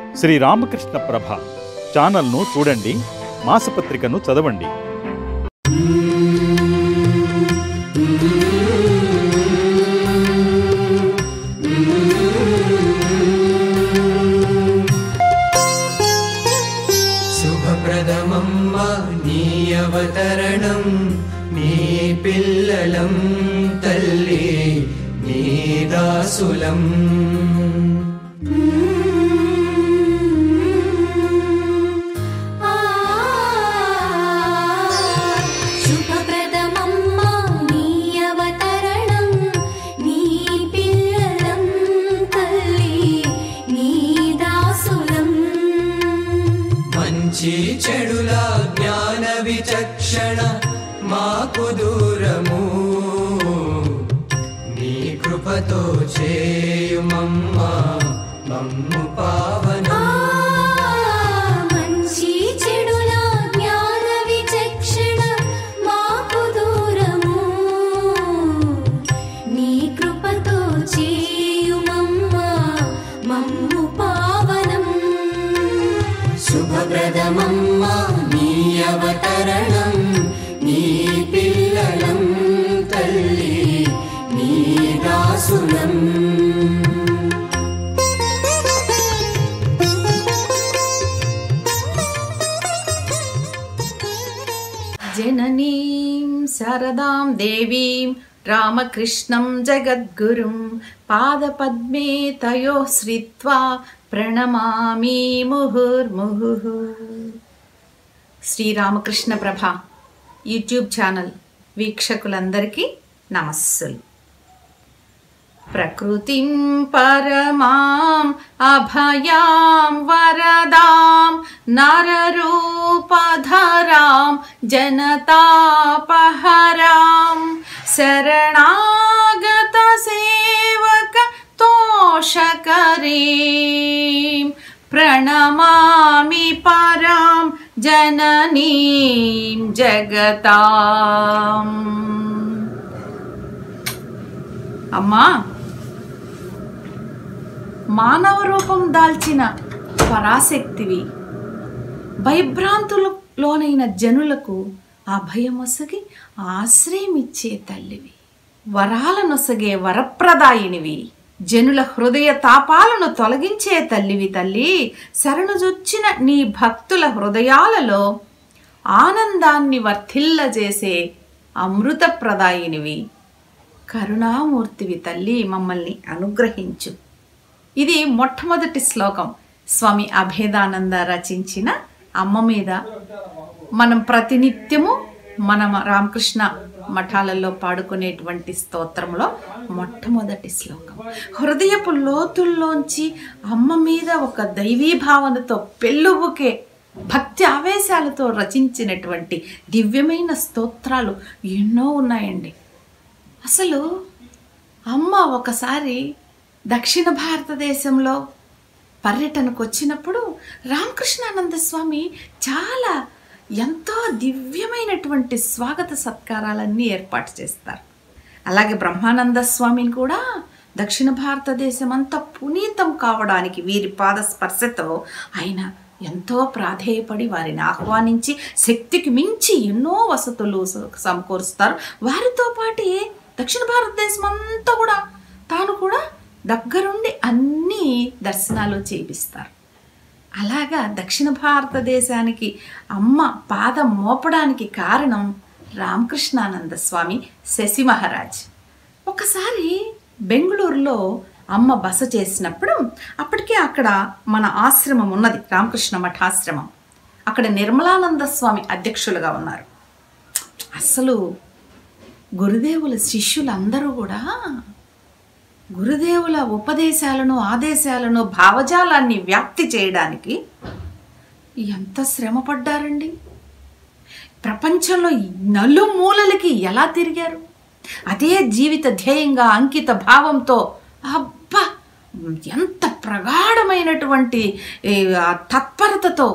శ్రీ రామకృష్ణ ప్రభ ఛానల్ను చూడండి మాసపత్రికను చదవండి శుభప్రదమమ్మ నీ అవతరణం నీ పిల్లలం తల్లి నీ దాసులం శుభప్రదమమ్మా నీ అవతరణం నీ పిల్లలం తల్లి నీ దాసులం మంచి చెడుల జ్ఞాన విచక్షణ మాకు దూరము నీ కృపతో చేయుమమ్మా మమ్ము పావనం మంచి చెడుల జ్ఞాన విచక్షణ మాకు దూరము నీ కృపతో చేయుమమ్మా మమ్ము పావనం శుభప్రదమమ్మ నీ అవతరణం నీ పిల్లలం తల్లి నీ దాసులం జననీం శారదాం దేవీం రామకృష్ణం జగద్గురుం పాదపద్మే తయో శ్రిత్వా ప్రణమామి ముహుర్ముహుః శ్రీరామకృష్ణ ప్రభ యూట్యూబ్ ఛానల్ వీక్షకులందరికీ నమస్సులు ప్రకృతిం పరమాం అభయాం వరదాం నరరూపధరాం జనతాపహరాం శరణాగత సేవక తోషకరీం ప్రణమామి పరాం జననీం జగతాం అమ్మా మానవ రూపం దాల్చిన పరాశక్తివి భయభ్రాంతులు లోనైన జనులకు అభయమొసగి ఆశ్రయమిచ్చే తల్లివి వరాలనొసగే వరప్రదాయినివి జనుల హృదయ తాపాలను తొలగించే తల్లివి తల్లి శరణుజొచ్చిన నీ భక్తుల హృదయాలలో ఆనందాన్ని వర్ధిల్లజేసే అమృతప్రదాయినివి కరుణామూర్తివి తల్లి మమ్మల్ని అనుగ్రహించు ఇది మొట్టమొదటి శ్లోకం స్వామి అభేదానంద రచించిన అమ్మ మీద మనం ప్రతినిత్యము మన రామకృష్ణ మఠాలలో పాడుకునేటువంటి స్తోత్రంలో మొట్టమొదటి శ్లోకం హృదయపు లోతుల్లోంచి అమ్మ మీద ఒక దైవీ భావనతో పెళ్ళుబుకే భక్తి ఆవేశాలతో రచించినటువంటి దివ్యమైన స్తోత్రాలు ఎన్నో ఉన్నాయండి అసలు అమ్మ ఒకసారి దక్షిణ భారతదేశంలో పర్యటనకు వచ్చినప్పుడు రామకృష్ణానంద స్వామి చాలా ఎంతో దివ్యమైనటువంటి స్వాగత సత్కారాలన్నీ ఏర్పాటు చేస్తారు అలాగే బ్రహ్మానంద స్వామిని కూడా దక్షిణ భారతదేశం అంతా పునీతం కావడానికి వీరి పాద స్పర్శతో ఆయన ఎంతో ప్రాధేయపడి వారిని ఆహ్వానించి శక్తికి మించి ఎన్నో వసతులు స- సమకూరుస్తారు వారితో పాటే దక్షిణ భారతదేశం అంతా కూడా తాను కూడా దగ్గరుండి అన్ని దర్శనాలు చేపిస్తారు అలాగా దక్షిణ భారతదేశానికి అమ్మ పాదం మోపడానికి కారణం రామకృష్ణానంద స్వామి శశి మహారాజ్ ఒకసారి బెంగళూరులో అమ్మ బస చేసినప్పుడు అప్పటికే అక్కడ మన ఆశ్రమం ఉన్నది రామకృష్ణ మఠాశ్రమం అక్కడ నిర్మలానంద స్వామి అధ్యక్షులుగా ఉన్నారు అసలు గురుదేవుల శిష్యులందరూ కూడా గురుదేవుల ఉపదేశాలను ఆదేశాలను భావజాలాన్ని వ్యాప్తి చేయడానికి ఎంత శ్రమ పడ్డారండి ప్రపంచంలో నలుమూలలకి ఎలా తిరిగారు అదే జీవిత ధ్యేయంగా అంకిత భావంతో అబ్బా ఎంత ప్రగాఢమైనటువంటి ఏ, ఆ తత్పరతతో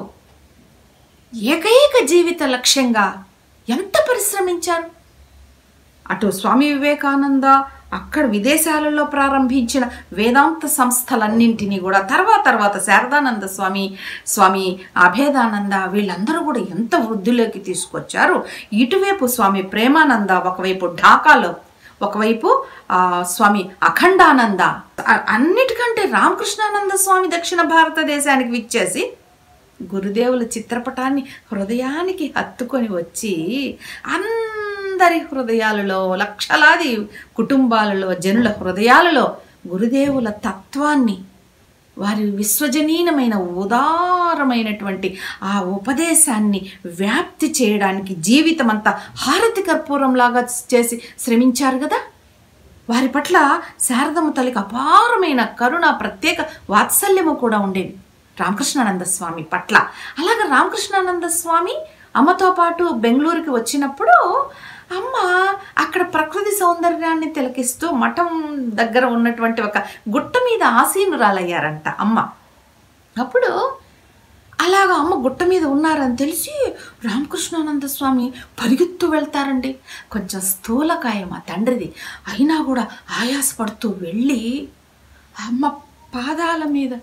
ఏకైక జీవిత లక్ష్యంగా ఎంత పరిశ్రమించారు అటు స్వామి వివేకానంద అక్కడ విదేశాలలో ప్రారంభించిన వేదాంత సంస్థలన్నింటినీ కూడా తర్వాత తర్వాత శారదానంద స్వామి స్వామి అభేదానంద వీళ్ళందరూ కూడా ఎంత వృద్ధిలోకి తీసుకొచ్చారు ఇటువైపు స్వామి ప్రేమానంద ఒకవైపు ఢాకాలో ఒకవైపు ఆ, స్వామి అఖండానంద అ- అన్నిటికంటే రామకృష్ణానంద స్వామి దక్షిణ భారతదేశానికి విచ్చేసి గురుదేవుల చిత్రపటాన్ని హృదయానికి హత్తుకొని వచ్చి అందరి హృదయాలలో లక్షలాది కుటుంబాలలో జనుల హృదయాలలో గురుదేవుల తత్వాన్ని వారి విశ్వజనీనమైన ఉదారమైనటువంటి ఆ ఉపదేశాన్ని వ్యాప్తి చేయడానికి జీవితం అంతా హారతి కర్పూరంలాగా చేసి శ్రమించారు కదా వారి పట్ల శారదమ్మ తల్లికి అపారమైన కరుణ ప్రత్యేక వాత్సల్యము కూడా ఉండేది రామకృష్ణానంద స్వామి పట్ల అలాగే రామకృష్ణానంద స్వామి అమ్మతో పాటు బెంగళూరుకి వచ్చినప్పుడు అమ్మ అక్కడ ప్రకృతి సౌందర్యాన్ని తిలకిస్తూ మఠం దగ్గర ఉన్నటువంటి ఒక గుట్ట మీద ఆసీనురాలయ్యారంట అమ్మ అప్పుడు అలాగ అమ్మ గుట్ట మీద ఉన్నారని తెలిసి రామకృష్ణానంద స్వామి పరిగెత్తు వెళ్తారండి కొంచెం స్థూలకాయ మా తండ్రిది అయినా కూడా ఆయాసపడుతూ వెళ్ళి అమ్మ పాదాల మీద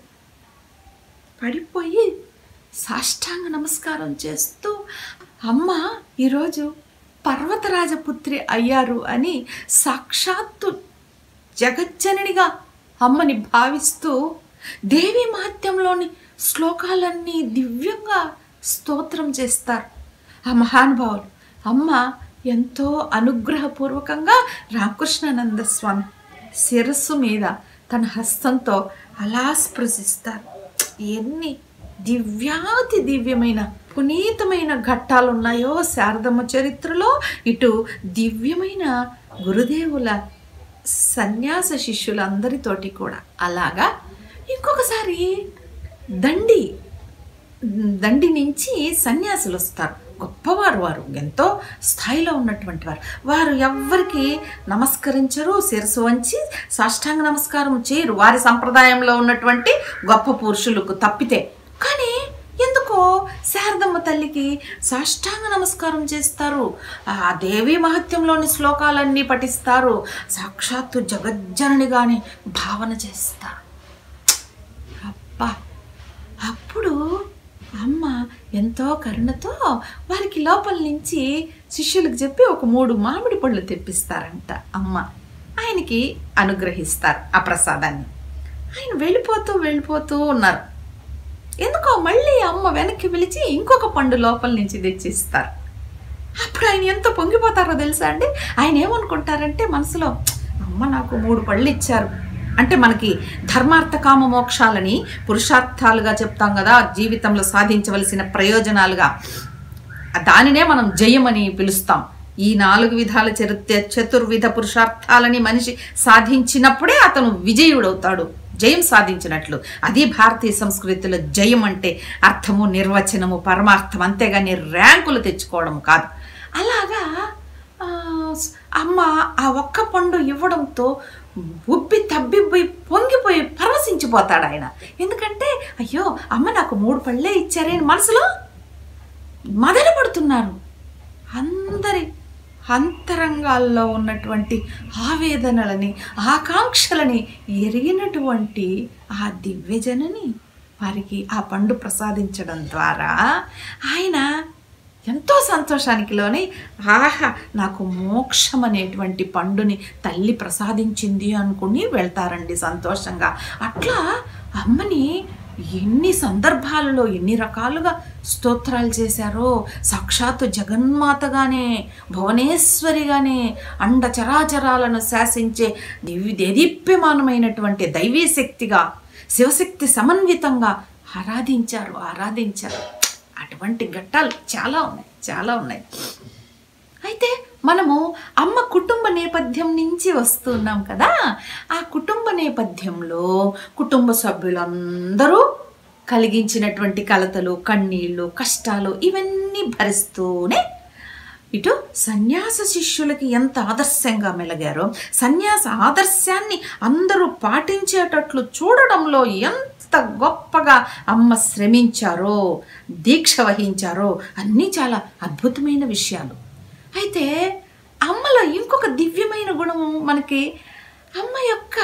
పడిపోయి సాష్టాంగ నమస్కారం చేస్తూ అమ్మ ఈరోజు పర్వతరాజపుత్రి అయ్యారు అని సాక్షాత్తు జగజ్జననిగా అమ్మని భావిస్తూ దేవి మహత్యంలోని శ్లోకాలన్నీ దివ్యంగా స్తోత్రం చేస్తారు ఆ మహానుభావులు అమ్మ ఎంతో అనుగ్రహపూర్వకంగా రామకృష్ణానంద స్వామి శిరస్సు మీద తన హస్తంతో అలా స్పృశిస్తారు ఎన్ని దివ్యాతి దివ్యమైన పునీతమైన ఘట్టాలు ఉన్నాయో శారదమ్మ చరిత్రలో ఇటు దివ్యమైన గురుదేవుల సన్యాస శిష్యులందరితోటి కూడా అలాగా ఇంకొకసారి దండి దండి నుంచి సన్యాసులు వస్తారు గొప్పవారు వారు ఎంతో స్థాయిలో ఉన్నటువంటి వారు వారు ఎవ్వరికి నమస్కరించరు శిరసు వంచి సాష్టాంగ నమస్కారం చేయరు వారి సంప్రదాయంలో ఉన్నటువంటి గొప్ప పురుషులకు తప్పితే కానీ ఎందుకో శారదమ్మ తల్లికి సాష్టాంగ నమస్కారం చేస్తారు ఆ దేవి మహత్యంలోని శ్లోకాలన్నీ పఠిస్తారు సాక్షాత్తు జగజ్జననిగానే భావన చేస్తారు అబ్బా అప్పుడు అమ్మ ఎంతో కరుణతో వారికి లోపల నుంచి శిష్యులకు చెప్పి ఒక మూడు మామిడి పళ్ళు తెప్పిస్తారంట అమ్మ ఆయనకి అనుగ్రహిస్తారు ఆ ప్రసాదాన్ని ఆయన వెళ్ళిపోతూ వెళ్ళిపోతూ ఉన్నారు ఎందుకో మళ్ళీ అమ్మ వెనక్కి పిలిచి ఇంకొక పండు లోపల నుంచి తెచ్చిస్తారు అప్పుడు ఆయన ఎంత పొంగిపోతారో తెలుసా అండి ఆయన ఏమనుకుంటారంటే మనసులో అమ్మ నాకు మూడు పళ్ళు ఇచ్చారు అంటే మనకి ధర్మార్థ కామ మోక్షాలని పురుషార్థాలుగా చెప్తాం కదా జీవితంలో సాధించవలసిన ప్రయోజనాలుగా దానినే మనం జయమని పిలుస్తాం ఈ నాలుగు విధాల చరిత్ర చతుర్విధ పురుషార్థాలని మనిషి సాధించినప్పుడే అతను విజయుడవుతాడు జయం సాధించినట్లు అది భారతీయ సంస్కృతిలో జయం అంటే అర్థము నిర్వచనము పరమార్థం అంతేగాని ర్యాంకులు తెచ్చుకోవడం కాదు అలాగా ఆ, అమ్మ ఆ ఒక్క పండు ఇవ్వడంతో ఉబ్బి తబ్బిబ్బి పొంగిపోయి పరవశించిపోతాడు ఆయన ఎందుకంటే అయ్యో అమ్మ నాకు మూడు పళ్ళే ఇచ్చారే అని మనసులో మదన పడుతున్నారు అందరి అంతరంగాల్లో ఉన్నటువంటి ఆవేదనలని ఆకాంక్షలని ఎరిగినటువంటి ఆ దివ్యజనని వారికి ఆ పండు ప్రసాదించడం ద్వారా ఆయన ఎంతో సంతోషానికి లోని ఆహా నాకు మోక్షం అనేటువంటి పండుని తల్లి ప్రసాదించింది అనుకుని వెళ్తారండి సంతోషంగా అట్లా అమ్మని ఎన్ని సందర్భాలలో ఎన్ని రకాలుగా స్తోత్రాలు చేశారో సాక్షాత్తు జగన్మాతగానే భువనేశ్వరిగానే అండ చరాచరాలను శాసించే దివ్య దేదీప్యమానమైనటువంటి దైవీ శక్తిగా శివశక్తి సమన్వితంగా ఆరాధించారు ఆరాధించారు అటువంటి ఘట్టాలు చాలా ఉన్నాయి చాలా ఉన్నాయి అయితే మనము అమ్మ కుటుంబ నేపథ్యం నుంచి వస్తున్నాం కదా ఆ కుటుంబ నేపథ్యంలో కుటుంబ సభ్యులందరూ కలిగించినటువంటి కలతలు కన్నీళ్ళు కష్టాలు ఇవన్నీ భరిస్తూనే ఇటు సన్యాస శిష్యులకి ఎంత ఆదర్శంగా మెలిగారో సన్యాస ఆదర్శాన్ని అందరూ పాటించేటట్లు చూడడంలో ఎంత గొప్పగా అమ్మ శ్రమించారో దీక్ష వహించారో అన్నీ చాలా అద్భుతమైన విషయాలు అయితే అమ్మలో ఇంకొక దివ్యమైన గుణం మనకి అమ్మ యొక్క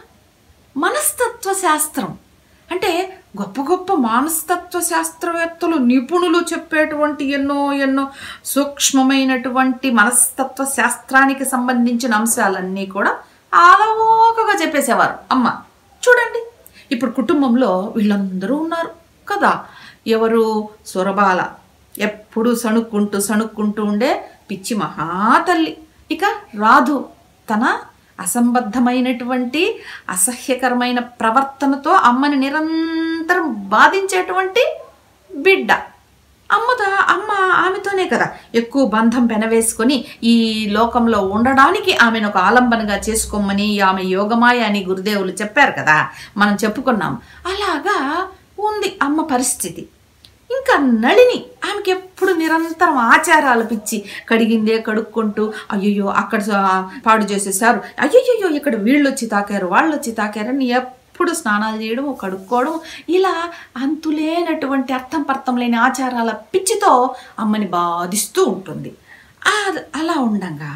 మనస్తత్వ శాస్త్రం అంటే గొప్ప గొప్ప మనస్తత్వ శాస్త్రవేత్తలు నిపుణులు చెప్పేటువంటి ఎన్నో ఎన్నో సూక్ష్మమైనటువంటి మనస్తత్వ శాస్త్రానికి సంబంధించిన అంశాలన్నీ కూడా ఆలవోకగా చెప్పేసేవారు అమ్మ చూడండి ఇప్పుడు కుటుంబంలో వీళ్ళందరూ ఉన్నారు కదా ఎవరు సురబాల ఎప్పుడు సణుక్కుంటూ సణుక్కుంటూ ఉండే పిచ్చి మహాతల్లి ఇక రాధు తన అసంబద్ధమైనటువంటి అసహ్యకరమైన ప్రవర్తనతో అమ్మని నిరంతరం బాధించేటువంటి బిడ్డ అమ్మత అమ్మ ఆమెతోనే కదా ఎక్కువ బంధం పెనవేసుకొని ఈ లోకంలో ఉండడానికి ఆమెను ఒక ఆలంబనగా చేసుకోమని ఆమె యోగమాయ అని గురుదేవులు చెప్పారు కదా మనం చెప్పుకున్నాం అలాగా ఉంది అమ్మ పరిస్థితి ఇంకా నళిని ఆమెకి ఎప్పుడు నిరంతరం ఆచారాలు పిచ్చి కడిగిందే కడుక్కుంటూ అయ్యయ్యో అక్కడ స- పాడు చేసేసారు అయ్యయ్యో ఇక్కడ వీళ్ళు వచ్చి తాకారు వాళ్ళు వచ్చి తాకారని ఎప్పుడు స్నానాలు చేయడం కడుక్కోవడం ఇలా అంతులేనటువంటి అర్థం పర్థం లేని ఆచారాల పిచ్చితో అమ్మని బాధిస్తూ ఉంటుంది ఆ- అలా ఉండగా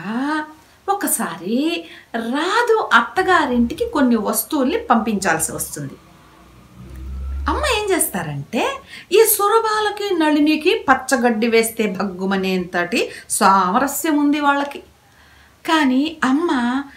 ఒకసారి రాదు అత్తగారింటికి కొన్ని వస్తువుల్ని పంపించాల్సి వస్తుంది అమ్మ ఏం చేస్తారంటే ఈ సురబాలకి నళినికి పచ్చగడ్డి వేస్తే భగ్గుమనేంతటి సామరస్యం ఉంది వాళ్ళకి కానీ అమ్మ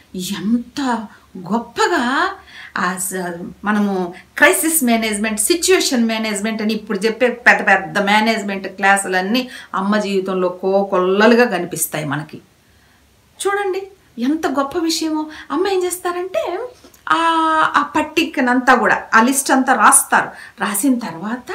ఎంత గొప్పగా ఆ స- మనము క్రైసిస్ మేనేజ్మెంట్ సిచ్యుయేషన్ మేనేజ్మెంట్ అని ఇప్పుడు చెప్పే పెద్ద పెద్ద మేనేజ్మెంట్ క్లాసులన్నీ అమ్మ జీవితంలో కోకొల్లలుగా కనిపిస్తాయి మనకి చూడండి ఎంత గొప్ప విషయమో అమ్మ ఏం చేస్తారంటే ఆ ఆ పట్టికనంతా కూడా ఆ లిస్ట్ అంతా రాస్తారు రాసిన తర్వాత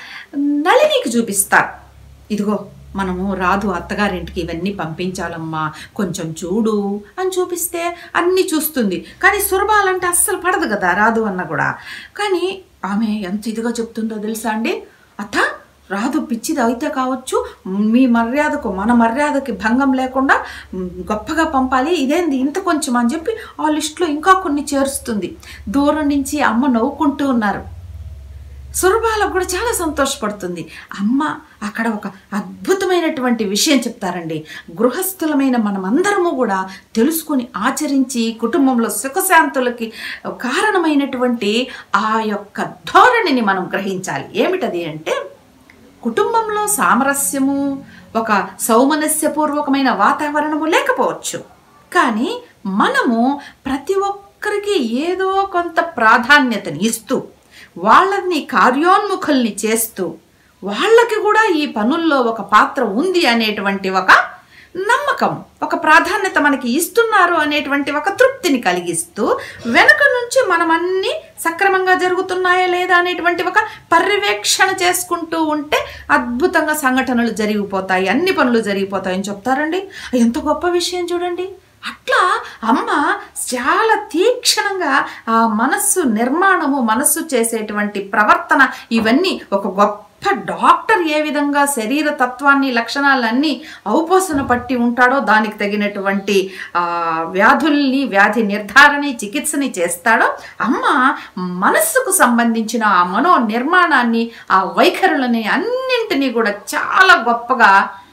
నళినికి చూపిస్తారు ఇదిగో మనము రాదు అత్తగారింటికి ఇవన్నీ పంపించాలమ్మా కొంచెం చూడు అని చూపిస్తే అన్నీ చూస్తుంది కానీ సురభాలంటే అస్సలు పడదు కదా రాదు అన్న కూడా కానీ ఆమె ఎంత ఇదిగా చెప్తుందో తెలుసా అండి అత్త రాదు పిచ్చిది అయితే కావచ్చు మీ మర్యాదకు మన మర్యాదకి భంగం లేకుండా మ్, గొప్పగా పంపాలి ఇదేంది ఇంత కొంచెం అని చెప్పి ఆ లిస్టులో ఇంకా కొన్ని చేరుస్తుంది దూరం నుంచి అమ్మ నవ్వుకుంటూ ఉన్నారు సురభాలకు కూడా చాలా సంతోషపడుతుంది అమ్మ అక్కడ ఒక అద్భుతమైనటువంటి విషయం చెప్తారండి గృహస్థులమైన మనమందరము కూడా తెలుసుకొని ఆచరించి కుటుంబంలో సుఖశాంతులకి కారణమైనటువంటి ఆ యొక్క ధోరణిని మనం గ్రహించాలి ఏమిటది అంటే కుటుంబంలో సామరస్యము ఒక సౌమనస్యపూర్వకమైన వాతావరణము లేకపోవచ్చు కానీ మనము ప్రతి ఒక్కరికి ఏదో కొంత ప్రాధాన్యతని ఇస్తూ వాళ్ళని కార్యోన్ముఖుల్ని చేస్తూ వాళ్ళకి కూడా ఈ పనుల్లో ఒక పాత్ర ఉంది అనేటువంటి ఒక నమ్మకం ఒక ప్రాధాన్యత మనకి ఇస్తున్నారు అనేటువంటి ఒక తృప్తిని కలిగిస్తూ వెనక నుంచి మనం అన్ని సక్రమంగా జరుగుతున్నాయా లేదా అనేటువంటి ఒక పర్యవేక్షణ చేసుకుంటూ ఉంటే అద్భుతంగా సంఘటనలు జరిగిపోతాయి అన్ని పనులు జరిగిపోతాయని చెప్తారండి ఎంత గొప్ప విషయం చూడండి అట్లా అమ్మ చాలా తీక్షణంగా ఆ మనస్సు నిర్మాణము మనస్సు చేసేటువంటి ప్రవర్తన ఇవన్నీ ఒక గొప్ప డాక్టర్ ఏ విధంగా శరీర తత్వాన్ని లక్షణాలన్నీ ఔపోసన పట్టి ఉంటాడో దానికి తగినటువంటి ఆ, వ్యాధుల్ని వ్యాధి నిర్ధారణ చికిత్సని చేస్తాడో అమ్మ మనస్సుకు సంబంధించిన ఆ మనో నిర్మాణాన్ని ఆ వైఖరులని అన్నింటినీ కూడా చాలా గొప్పగా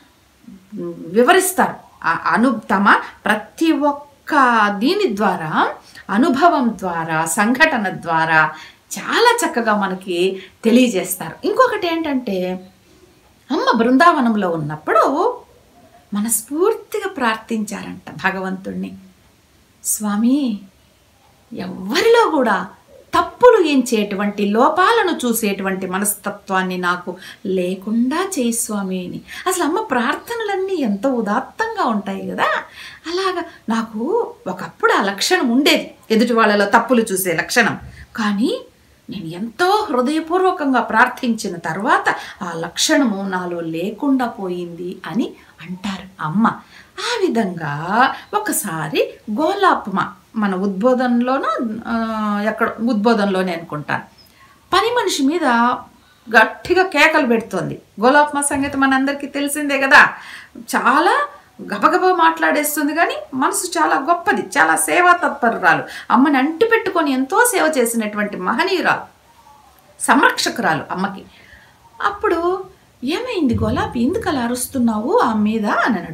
వివరిస్తారు ఆ అను తమ ప్రతి ఒక్క దీని ద్వారా అనుభవం ద్వారా సంఘటన ద్వారా చాలా చక్కగా మనకి తెలియజేస్తారు ఇంకొకటి ఏంటంటే అమ్మ బృందావనంలో ఉన్నప్పుడు మనస్ఫూర్తిగా ప్రార్థించారంట భగవంతుణ్ణి స్వామి ఎవ్వరిలో కూడా తప్పులు ఎంచేటువంటి లోపాలను చూసేటువంటి మనస్తత్వాన్ని నాకు లేకుండా చేయి స్వామి అని అసలు అమ్మ ప్రార్థనలన్నీ ఎంతో ఉదాత్తంగా ఉంటాయి కదా అలాగా నాకు ఒకప్పుడు ఆ లక్షణం ఉండేది ఎదుటి వాళ్ళలో తప్పులు చూసే లక్షణం కానీ నేను ఎంతో హృదయపూర్వకంగా ప్రార్థించిన తర్వాత ఆ లక్షణము నాలో లేకుండా పోయింది అని అంటారు అమ్మ ఆ విధంగా ఒకసారి గోలాపమ మన ఉద్బోధనలోనూ ఆ, ఎక్కడ ఉద్బోధనలోనే అనుకుంటాను పని మనిషి మీద గట్టిగా కేకలు పెడుతోంది గోలాపమ సంగతి మనందరికీ తెలిసిందే కదా చాలా గబగబా మాట్లాడేస్తుంది కానీ మనసు చాలా గొప్పది చాలా సేవా తత్పరురాలు అమ్మని అంటి పెట్టుకొని ఎంతో సేవ చేసినటువంటి మహనీయురాలు సంరక్షకురాలు అమ్మకి అప్పుడు ఏమైంది గోలాపి ఎందుకు అలా అరుస్తున్నావు ఆ మీద అని అన్నాడు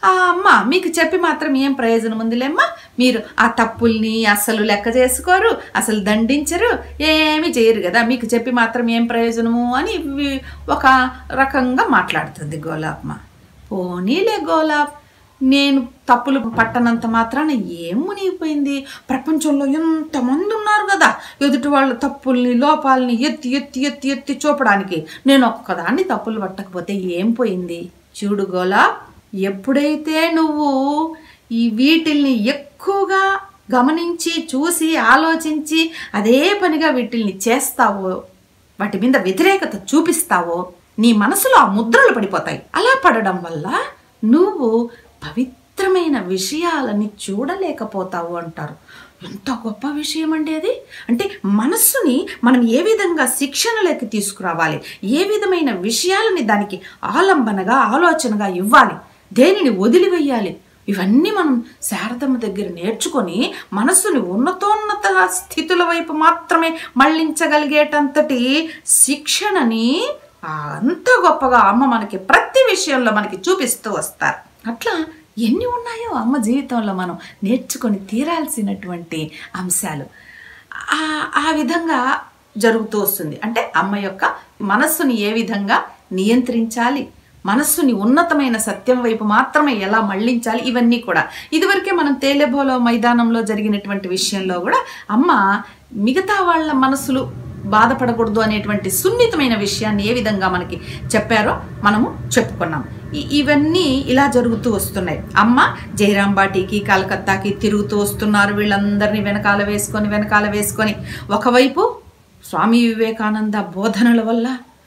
ఆ అమ్మ మీకు చెప్పి మాత్రం ఏం ప్రయోజనం ఉందిలేమ్మా మీరు ఆ తప్పుల్ని అసలు లెక్క చేసుకోరు అసలు దండించరు ఏమీ చేయరు కదా మీకు చెప్పి మాత్రం ఏం ప్రయోజనము అని వి- ఒక రకంగా మాట్లాడుతుంది గోలాబ్మ పోనీలే గోలాబ్ నేను తప్పులు పట్టనంత మాత్రాన ఏం మునిగిపోయింది ప్రపంచంలో ఎంతమంది ఉన్నారు కదా ఎదుటి వాళ్ళ తప్పుల్ని లోపాలని ఎత్తి ఎత్తి ఎత్తి ఎత్తి చూపడానికి నేను ఒక్కదాన్ని తప్పులు పట్టకపోతే ఏం పోయింది చూడు గోలా ఎప్పుడైతే నువ్వు ఈ వీటిల్ని ఎక్కువగా గమనించి చూసి ఆలోచించి అదే పనిగా వీటిల్ని చేస్తావో వాటి మీద వ్యతిరేకత చూపిస్తావో నీ మనసులో ఆ ముద్రలు పడిపోతాయి అలా పడడం వల్ల నువ్వు పవిత్రమైన విషయాలని చూడలేకపోతావు అంటారు ఎంత గొప్ప విషయం అండి అది అంటే మనస్సుని మనం ఏ విధంగా శిక్షణలోకి తీసుకురావాలి ఏ విధమైన విషయాలని దానికి ఆలంబనగా ఆలోచనగా ఇవ్వాలి దేనిని వదిలివేయాలి ఇవన్నీ మనం శారదమ్మ దగ్గర నేర్చుకొని మనస్సుని ఉన్నతోన్నత స్థితుల వైపు మాత్రమే మళ్ళించగలిగేటంతటి శిక్షణని ఆ అంత గొప్పగా అమ్మ మనకి ప్రతి విషయంలో మనకి చూపిస్తూ వస్తారు అట్లా ఎన్ని ఉన్నాయో అమ్మ జీవితంలో మనం నేర్చుకొని తీరాల్సినటువంటి అంశాలు ఆ ఆ విధంగా జరుగుతూ వస్తుంది అంటే అమ్మ యొక్క మనస్సుని ఏ విధంగా నియంత్రించాలి మనస్సుని ఉన్నతమైన సత్యం వైపు మాత్రమే ఎలా మళ్ళించాలి ఇవన్నీ కూడా ఇదివరకే మనం తేలెబోలో మైదానంలో జరిగినటువంటి విషయంలో కూడా అమ్మ మిగతా వాళ్ళ మనసులు బాధపడకూడదు అనేటువంటి సున్నితమైన విషయాన్ని ఏ విధంగా మనకి చెప్పారో మనము చెప్పుకున్నాం ఈ- ఇవన్నీ ఇలా జరుగుతూ వస్తున్నాయి అమ్మ జయరాం బాటికి కలకత్తాకి తిరుగుతూ వస్తున్నారు వీళ్ళందరినీ వెనకాల వేసుకొని వెనకాల వేసుకొని ఒకవైపు స్వామి వివేకానంద బోధనల వల్ల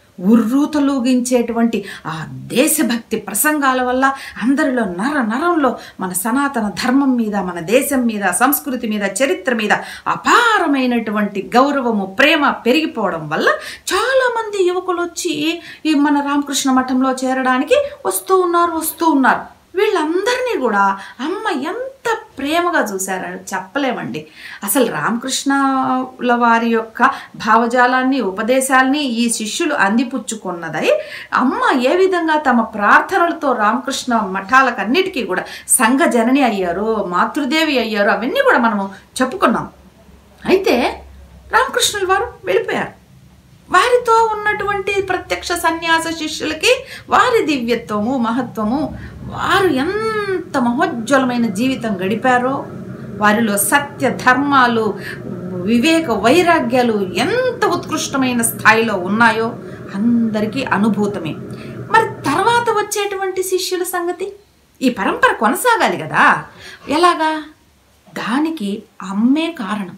ఉర్రూతలూగించేటువంటి ఆ దేశభక్తి ప్రసంగాల వల్ల అందరిలో నర నరంలో మన సనాతన ధర్మం మీద మన దేశం మీద సంస్కృతి మీద చరిత్ర మీద అపారమైనటువంటి గౌరవము ప్రేమ పెరిగిపోవడం వల్ల చాలామంది యువకులు వచ్చి ఈ మన రామకృష్ణ మఠంలో చేరడానికి వస్తూ ఉన్నారు వస్తూ ఉన్నారు వీళ్ళందరినీ కూడా అమ్మ ఎంత ప్రేమగా చూశారో చెప్పలేమండి అసలు రామకృష్ణుల వారి యొక్క భావజాలాన్ని ఉపదేశాల్ని ఈ శిష్యులు అందిపుచ్చుకున్నదై అమ్మ ఏ విధంగా తమ ప్రార్థనలతో రామకృష్ణ మఠాలకన్నిటికీ కూడా సంఘ జనని అయ్యారు మాతృదేవి అయ్యారు అవన్నీ కూడా మనము చెప్పుకున్నాం అయితే రామకృష్ణుల వారు వెళ్ళిపోయారు వారితో ఉన్నటువంటి ప్రత్యక్ష సన్యాస శిష్యులకి వారి దివ్యత్వము మహత్వము వారు ఎంత మహోజ్వలమైన జీవితం గడిపారో వారిలో సత్య ధర్మాలు వివేక వైరాగ్యాలు ఎంత ఉత్కృష్టమైన స్థాయిలో ఉన్నాయో అందరికీ అనుభూతమే మరి తర్వాత వచ్చేటువంటి శిష్యుల సంగతి ఈ పరంపర కొనసాగాలి కదా ఎలాగా దానికి అమ్మే కారణం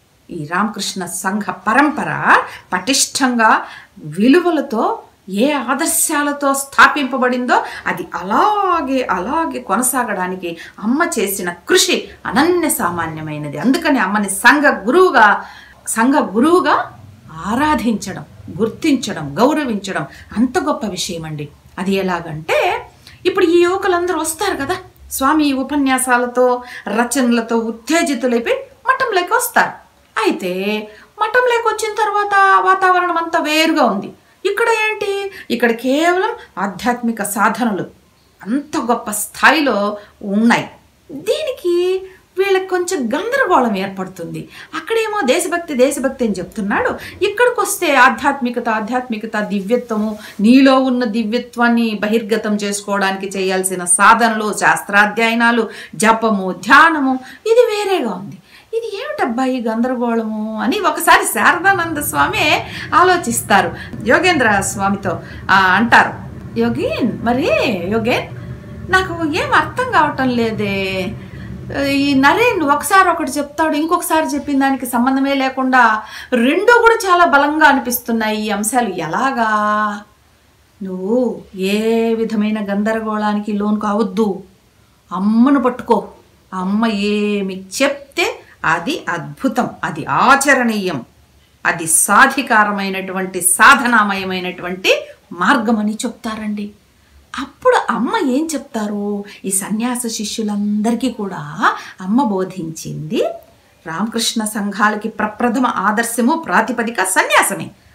ఈ రామకృష్ణ సంఘ పరంపర పటిష్టంగా విలువలతో ఏ ఆదర్శాలతో స్థాపింపబడిందో అది అలాగే అలాగే కొనసాగడానికి అమ్మ చేసిన కృషి అనన్య సామాన్యమైనది అందుకని అమ్మని సంఘ గురువుగా సంఘ గురువుగా ఆరాధించడం గుర్తించడం గౌరవించడం అంత గొప్ప విషయం అండి అది ఎలాగంటే ఇప్పుడు ఈ యువకులందరూ వస్తారు కదా స్వామి ఉపన్యాసాలతో రచనలతో ఉత్తేజితులైపోయి మఠంలోకి వస్తారు అయితే మఠంలోకి వచ్చిన తర్వాత వాతావరణం అంతా వేరుగా ఉంది ఇక్కడ ఏంటి ఇక్కడ కేవలం ఆధ్యాత్మిక సాధనలు అంత గొప్ప స్థాయిలో ఉన్నాయి దీనికి వీళ్ళకి కొంచెం గందరగోళం ఏర్పడుతుంది అక్కడేమో దేశభక్తి దేశభక్తి అని చెప్తున్నాడు ఇక్కడికి వస్తే ఆధ్యాత్మికత ఆధ్యాత్మికత దివ్యత్వము నీలో ఉన్న దివ్యత్వాన్ని బహిర్గతం చేసుకోవడానికి చేయాల్సిన సాధనలు శాస్త్రాధ్యయనాలు జపము ధ్యానము ఇది వేరేగా ఉంది ఇది ఏమిటబ్బా ఈ గందరగోళము అని ఒకసారి శారదానంద స్వామి ఆలోచిస్తారు యోగేంద్ర స్వామితో ఆ, అంటారు యోగిన్ మరి యోగేన్ నాకు ఏం అర్థం కావటం లేదే ఈ నరేన్ ఒకసారి ఒకటి చెప్తాడు ఇంకొకసారి చెప్పిన దానికి సంబంధమే లేకుండా రెండూ కూడా చాలా బలంగా అనిపిస్తున్నాయి ఈ అంశాలు ఎలాగా నువ్వు ఏ విధమైన గందరగోళానికి లోన్ కావద్దు అమ్మను పట్టుకో అమ్మ ఏమి చెప్తే అది అద్భుతం అది ఆచరణీయం అది సాధికారమైనటువంటి సాధనామయమైనటువంటి మార్గం అని చెప్తారండి అప్పుడు అమ్మ ఏం చెప్తారు ఈ సన్యాస శిష్యులందరికీ కూడా అమ్మ బోధించింది రామకృష్ణ సంఘాలకి ప్రప్రథమ ఆదర్శము ప్రాతిపదిక సన్యాసమే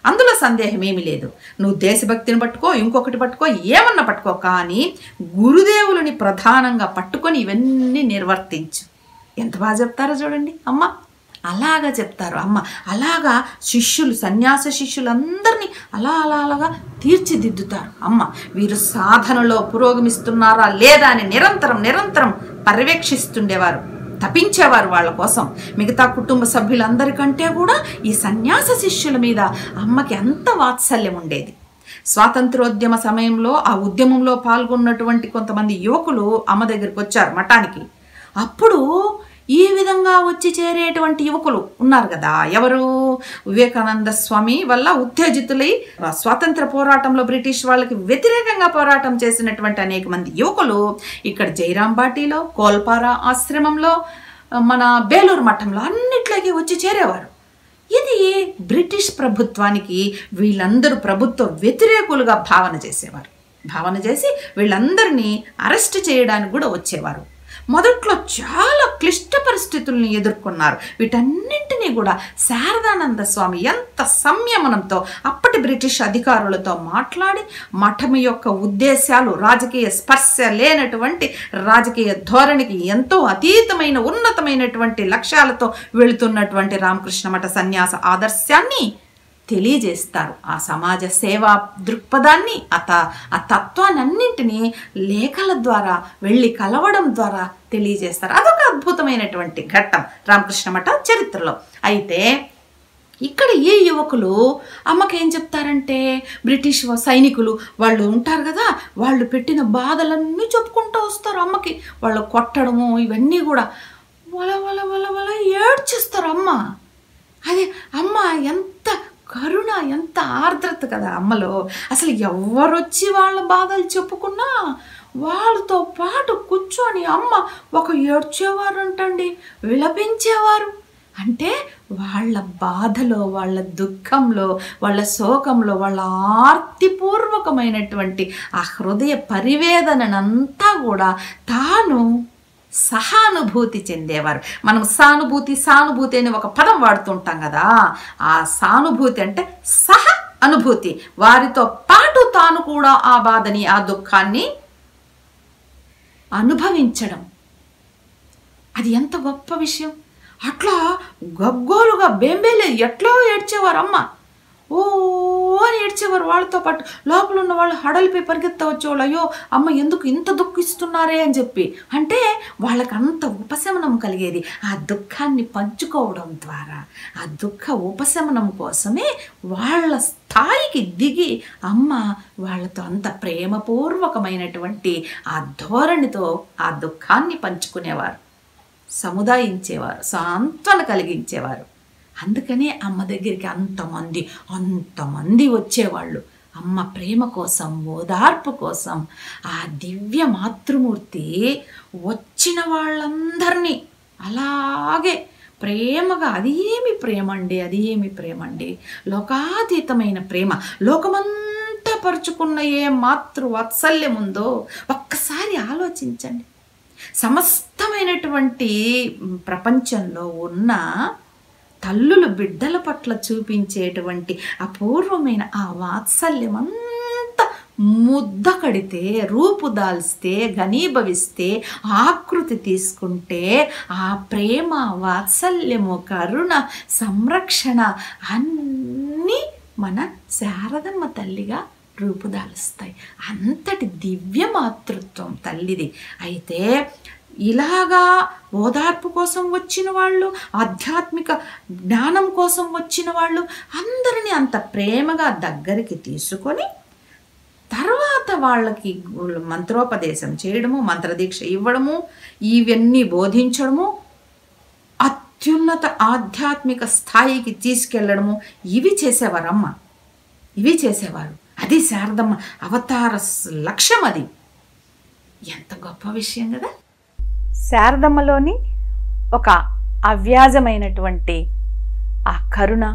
అందులో సందేహం ఏమీ లేదు నువ్వు దేశభక్తిని పట్టుకో ఇంకొకటి పట్టుకో ఏమన్నా పట్టుకో కానీ గురుదేవులని ప్రధానంగా పట్టుకొని ఇవన్నీ నిర్వర్తించు ఎంత బాగా చెప్తారో చూడండి అమ్మ అలాగా చెప్తారు అమ్మ అలాగా శిష్యులు సన్యాస శిష్యులందరినీ అలా అలా అలాగా తీర్చిదిద్దుతారు అమ్మ వీరు సాధనలో పురోగమిస్తున్నారా లేదా అని నిరంతరం నిరంతరం పర్యవేక్షిస్తుండేవారు తపించేవారు వాళ్ళ కోసం మిగతా కుటుంబ సభ్యులందరికంటే కూడా ఈ సన్యాస శిష్యుల మీద అమ్మకి అంత వాత్సల్యం ఉండేది స్వాతంత్రోద్యమ సమయంలో ఆ ఉద్యమంలో పాల్గొన్నటువంటి కొంతమంది యువకులు అమ్మ దగ్గరికి వచ్చారు మఠానికి అప్పుడు ఈ విధంగా వచ్చి చేరేటువంటి యువకులు ఉన్నారు కదా ఎవరు వివేకానంద స్వామి వల్ల ఉత్తేజితులై స్వాతంత్ర పోరాటంలో బ్రిటిష్ వాళ్ళకి వ్యతిరేకంగా పోరాటం చేసినటువంటి అనేక మంది యువకులు ఇక్కడ జైరాం బాటీలో కోల్పారా ఆశ్రమంలో మన బేలూరు మఠంలో అన్నిట్లోకి వచ్చి చేరేవారు ఇది బ్రిటిష్ ప్రభుత్వానికి వీళ్ళందరూ ప్రభుత్వ వ్యతిరేకులుగా భావన చేసేవారు భావన చేసి వీళ్ళందరినీ అరెస్ట్ చేయడానికి కూడా వచ్చేవారు మొదట్లో చాలా క్లిష్ట పరిస్థితుల్ని ఎదుర్కొన్నారు వీటన్నింటినీ కూడా శారదానంద స్వామి ఎంత సంయమనంతో అప్పటి బ్రిటిష్ అధికారులతో మాట్లాడి మఠం యొక్క ఉద్దేశాలు రాజకీయ స్పర్శ లేనటువంటి రాజకీయ ధోరణికి ఎంతో అతీతమైన ఉన్నతమైనటువంటి లక్ష్యాలతో వెళుతున్నటువంటి రామకృష్ణ మఠ సన్యాస ఆదర్శాన్ని తెలియజేస్తారు ఆ సమాజ సేవా దృక్పథాన్ని ఆ త ఆ తత్వాన్నింటినీ లేఖల ద్వారా వెళ్ళి కలవడం ద్వారా తెలియజేస్తారు అదొక అద్భుతమైనటువంటి ఘట్టం రామకృష్ణ మఠ చరిత్రలో అయితే ఇక్కడ ఈ యువకులు అమ్మకి ఏం చెప్తారంటే బ్రిటిష్ వా- సైనికులు వాళ్ళు ఉంటారు కదా వాళ్ళు పెట్టిన బాధలన్నీ చెప్పుకుంటూ వస్తారు అమ్మకి వాళ్ళు కొట్టడము ఇవన్నీ కూడా వల వల వల వల ఏడ్చేస్తారు అమ్మ అదే అమ్మ ఎంత కరుణ ఎంత ఆర్ద్రత కదా అమ్మలో అసలు ఎవరొచ్చి వాళ్ళ బాధలు చెప్పుకున్నా వాళ్ళతో పాటు కూర్చొని అమ్మ ఒక ఏడ్చేవారు అంటండి విలపించేవారు అంటే వాళ్ళ బాధలో వాళ్ళ దుఃఖంలో వాళ్ళ శోకంలో వాళ్ళ ఆర్తిపూర్వకమైనటువంటి ఆ హృదయ పరివేదనంతా కూడా తాను సహానుభూతి చెందేవారు మనం సానుభూతి సానుభూతి అని ఒక పదం వాడుతుంటాం కదా ఆ సానుభూతి అంటే సహ అనుభూతి వారితో పాటు తాను కూడా ఆ బాధని ఆ దుఃఖాన్ని అనుభవించడం అది ఎంత గొప్ప విషయం అట్లా గగ్గోలుగా బేంబేలే ఎట్లా ఏడ్చేవారు అమ్మ ఓ అని ఏడ్చేవారు వాళ్ళతో పాటు లోపల ఉన్న వాళ్ళు హడలిపై పరిగెత్త వచ్చేవాళ్ళు అయ్యో అమ్మ ఎందుకు ఇంత దుఃఖిస్తున్నారే అని చెప్పి అంటే వాళ్ళకి అంత ఉపశమనం కలిగేది ఆ దుఃఖాన్ని పంచుకోవడం ద్వారా ఆ దుఃఖ ఉపశమనం కోసమే వాళ్ళ స్థాయికి దిగి అమ్మ వాళ్ళతో అంత ప్రేమపూర్వకమైనటువంటి ఆ ధోరణితో ఆ దుఃఖాన్ని పంచుకునేవారు సముదాయించేవారు సాంత్వన కలిగించేవారు అందుకనే అమ్మ దగ్గరికి అంతమంది అంతమంది వచ్చేవాళ్ళు అమ్మ ప్రేమ కోసం ఓదార్పు కోసం ఆ దివ్య మాతృమూర్తి వచ్చిన వాళ్ళందరినీ అలాగే ప్రేమగా అది ఏమి ప్రేమ అండి అది ఏమి ప్రేమ అండి లోకాతీతమైన ప్రేమ లోకమంతా పరుచుకున్న ఏ మాతృ వాత్సల్యం ఉందో ఒక్కసారి ఆలోచించండి సమస్తమైనటువంటి ప్రపంచంలో ఉన్న తల్లులు బిడ్డల పట్ల చూపించేటువంటి అపూర్వమైన ఆ వాత్సల్యం అంతా ముద్ద కడితే రూపుదాల్స్తే ఘనీభవిస్తే ఆకృతి తీసుకుంటే ఆ ప్రేమ వాత్సల్యము కరుణ సంరక్షణ అన్నీ మన శారదమ్మ తల్లిగా రూపుదాలుస్తాయి అంతటి దివ్య మాతృత్వం తల్లిది అయితే ఇలాగా ఓదార్పు కోసం వచ్చిన వాళ్ళు ఆధ్యాత్మిక జ్ఞానం కోసం వచ్చిన వాళ్ళు అందరినీ అంత ప్రేమగా దగ్గరికి తీసుకొని తర్వాత వాళ్ళకి మంత్రోపదేశం చేయడము మంత్రదీక్ష ఇవ్వడము ఇవన్నీ బోధించడము అత్యున్నత ఆధ్యాత్మిక స్థాయికి తీసుకెళ్ళడము ఇవి చేసేవారమ్మ ఇవి చేసేవారు అది శారదమ్మ అవతార స్- లక్ష్యం అది ఎంత గొప్ప విషయం కదా శారదమ్మలోని ఒక అవ్యాజమైనటువంటి ఆ కరుణ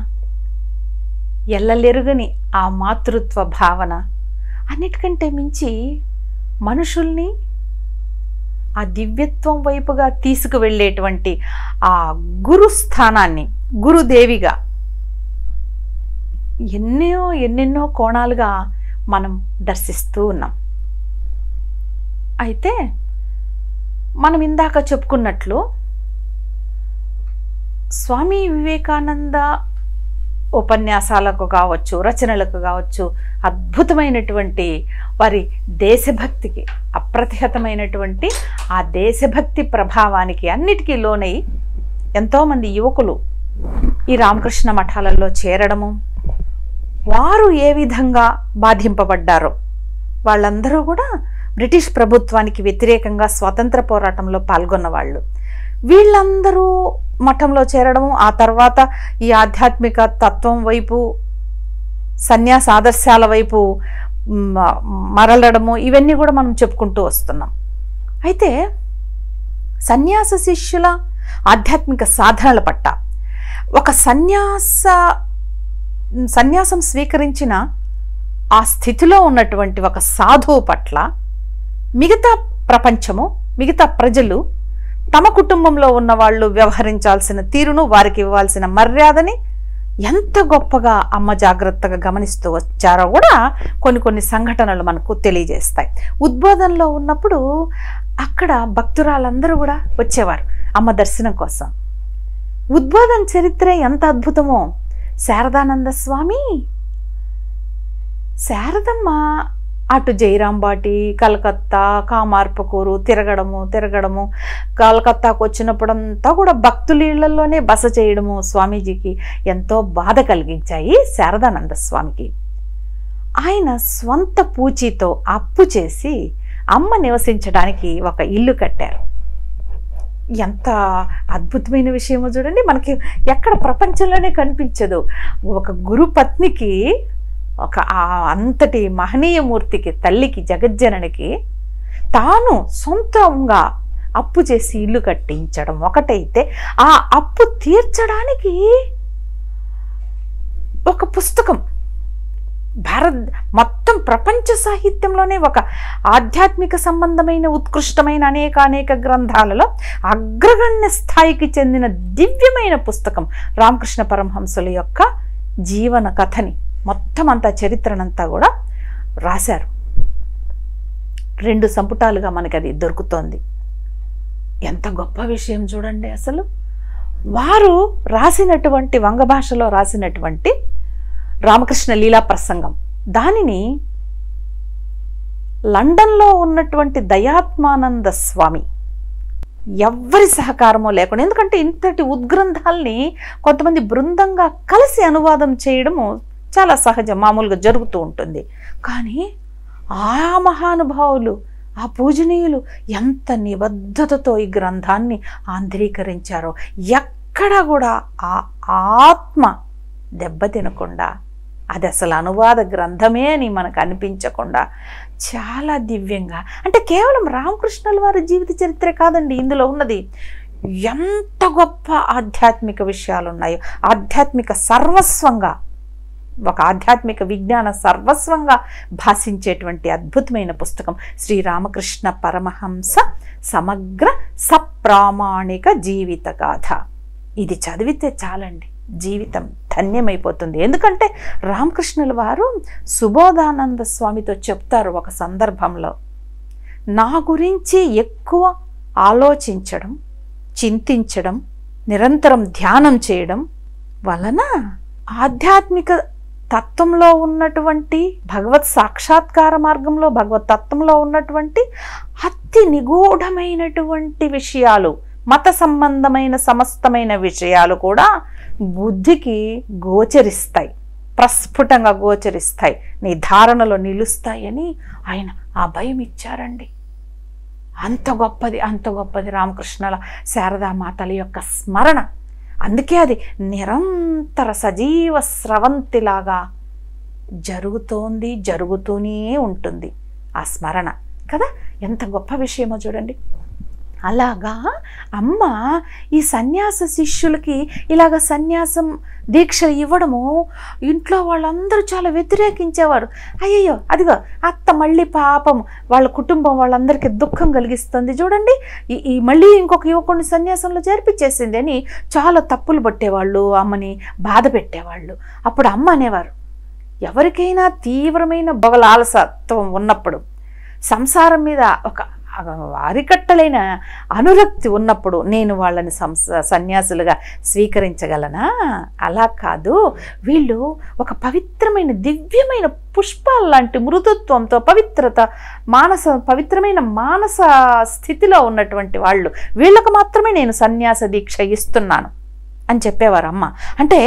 ఎల్లలెరుగని ఆ మాతృత్వ భావన అన్నిటికంటే మించి మనుషుల్ని ఆ దివ్యత్వం వైపుగా తీసుకువెళ్ళేటువంటి ఆ గురు స్థానాన్ని గురుదేవిగా ఎన్నో ఎన్నెన్నో కోణాలుగా మనం దర్శిస్తూ ఉన్నాం అయితే మనం ఇందాక చెప్పుకున్నట్లు స్వామి వివేకానంద ఉపన్యాసాలకు కావచ్చు రచనలకు కావచ్చు అద్భుతమైనటువంటి వారి దేశభక్తికి అప్రతిహతమైనటువంటి ఆ దేశభక్తి ప్రభావానికి అన్నిటికీ లోనై ఎంతోమంది యువకులు ఈ రామకృష్ణ మఠాలలో చేరడము వారు ఏ విధంగా బాధింపబడ్డారో వాళ్ళందరూ కూడా బ్రిటిష్ ప్రభుత్వానికి వ్యతిరేకంగా స్వాతంత్ర పోరాటంలో పాల్గొన్న వాళ్ళు వీళ్ళందరూ మఠంలో చేరడం ఆ తర్వాత ఈ ఆధ్యాత్మిక తత్వం వైపు సన్యాస ఆదర్శాల వైపు మ- మరలడము ఇవన్నీ కూడా మనం చెప్పుకుంటూ వస్తున్నాం అయితే సన్యాస శిష్యుల ఆధ్యాత్మిక సాధనల పట్ల ఒక సన్యాస సన్యాసం స్వీకరించిన ఆ స్థితిలో ఉన్నటువంటి ఒక సాధువు పట్ల మిగతా ప్రపంచము మిగతా ప్రజలు తమ కుటుంబంలో ఉన్న వాళ్ళు వ్యవహరించాల్సిన తీరును వారికి ఇవ్వాల్సిన మర్యాదని ఎంత గొప్పగా అమ్మ జాగ్రత్తగా గమనిస్తూ వచ్చారో కూడా కొన్ని కొన్ని సంఘటనలు మనకు తెలియజేస్తాయి ఉద్బోధనలో ఉన్నప్పుడు అక్కడ భక్తురాలందరూ కూడా వచ్చేవారు అమ్మ దర్శనం కోసం ఉద్బోధన చరిత్రే ఎంత అద్భుతమో శారదానంద స్వామి శారదమ్మ అటు జైరాంబాటి కలకత్తా కామార్పకూరు తిరగడము తిరగడము కలకత్తాకు వచ్చినప్పుడంతా కూడా భక్తుల ఇళ్లలోనే బస చేయడము స్వామీజీకి ఎంతో బాధ కలిగించాయి శారదానంద స్వామికి ఆయన స్వంత పూచీతో అప్పు చేసి అమ్మ నివసించడానికి ఒక ఇల్లు కట్టారు ఎంత అద్భుతమైన విషయమో చూడండి మనకి ఎక్కడ ప్రపంచంలోనే కనిపించదు ఒక గురు పత్నికి ఒక ఆ అంతటి మహనీయమూర్తికి తల్లికి జగజ్జననికి తాను సొంతంగా అప్పు చేసి ఇల్లు కట్టించడం ఒకటైతే ఆ అప్పు తీర్చడానికి ఒక పుస్తకం భారత్ మొత్తం ప్రపంచ సాహిత్యంలోనే ఒక ఆధ్యాత్మిక సంబంధమైన ఉత్కృష్టమైన అనేక అనేక గ్రంథాలలో అగ్రగణ్య స్థాయికి చెందిన దివ్యమైన పుస్తకం రామకృష్ణ పరమహంసుల యొక్క జీవన కథని మొత్తం అంతా చరిత్రనంతా కూడా రాశారు రెండు సంపుటాలుగా మనకి అది దొరుకుతోంది ఎంత గొప్ప విషయం చూడండి అసలు వారు రాసినటువంటి వంగ భాషలో రాసినటువంటి రామకృష్ణ లీలా ప్రసంగం దానిని లండన్లో ఉన్నటువంటి దయాత్మానంద స్వామి ఎవ్వరి సహకారమో లేకుండా ఎందుకంటే ఇంతటి ఉద్గ్రంథాల్ని కొంతమంది బృందంగా కలిసి అనువాదం చేయడము చాలా సహజం మామూలుగా జరుగుతూ ఉంటుంది కానీ ఆ మహానుభావులు ఆ పూజనీయులు ఎంత నిబద్ధతతో ఈ గ్రంథాన్ని ఆంధ్రీకరించారో ఎక్కడ కూడా ఆ ఆత్మ దెబ్బతినకుండా అది అసలు అనువాద గ్రంథమే అని మనకు అనిపించకుండా చాలా దివ్యంగా అంటే కేవలం రామకృష్ణుల వారి జీవిత చరిత్రే కాదండి ఇందులో ఉన్నది ఎంత గొప్ప ఆధ్యాత్మిక విషయాలు ఉన్నాయో ఆధ్యాత్మిక సర్వస్వంగా ఒక ఆధ్యాత్మిక విజ్ఞాన సర్వస్వంగా భాషించేటువంటి అద్భుతమైన పుస్తకం శ్రీరామకృష్ణ పరమహంస సమగ్ర సప్రామాణిక జీవిత గాథ ఇది చదివితే చాలండి జీవితం ధన్యమైపోతుంది ఎందుకంటే రామకృష్ణుల వారు సుబోధానంద స్వామితో చెప్తారు ఒక సందర్భంలో నా గురించి ఎక్కువ ఆలోచించడం చింతించడం నిరంతరం ధ్యానం చేయడం వలన ఆధ్యాత్మిక తత్వంలో ఉన్నటువంటి భగవత్ సాక్షాత్కార మార్గంలో భగవత్ తత్వంలో ఉన్నటువంటి అతి నిగూఢమైనటువంటి విషయాలు మత సంబంధమైన సమస్తమైన విషయాలు కూడా బుద్ధికి గోచరిస్తాయి ప్రస్ఫుటంగా గోచరిస్తాయి నీ ధారణలో నిలుస్తాయని ఆయన ఆ భయం ఇచ్చారండి అంత గొప్పది అంత గొప్పది రామకృష్ణుల శారదామాతల యొక్క స్మరణ అందుకే అది నిరంతర సజీవ స్రవంతిలాగా జరుగుతోంది జరుగుతూనే ఉంటుంది ఆ స్మరణ కదా ఎంత గొప్ప విషయమో చూడండి అలాగా అమ్మ ఈ సన్యాస శిష్యులకి ఇలాగ సన్యాసం దీక్ష ఇవ్వడము ఇంట్లో వాళ్ళందరూ చాలా వ్యతిరేకించేవారు అయ్యయ్యో అదిగో అత్త మళ్ళీ పాపం వాళ్ళ కుటుంబం వాళ్ళందరికీ దుఃఖం కలిగిస్తుంది చూడండి ఈ ఈ మళ్ళీ ఇంకొక యువకుడిని సన్యాసంలో చేర్పించేసింది అని చాలా తప్పులు పట్టేవాళ్ళు అమ్మని బాధ పెట్టేవాళ్ళు అప్పుడు అమ్మ అనేవారు ఎవరికైనా తీవ్రమైన బొగలాలసత్వం ఉన్నప్పుడు సంసారం మీద ఒక అరికట్టలేని అనురక్తి ఉన్నప్పుడు నేను వాళ్ళని సంస సన్యాసులుగా స్వీకరించగలనా అలా కాదు వీళ్ళు ఒక పవిత్రమైన దివ్యమైన పుష్పాల లాంటి మృదుత్వంతో పవిత్రత మానస పవిత్రమైన మానస స్థితిలో ఉన్నటువంటి వాళ్ళు వీళ్ళకు మాత్రమే నేను సన్యాస దీక్ష ఇస్తున్నాను అని చెప్పేవారు అమ్మ అంటే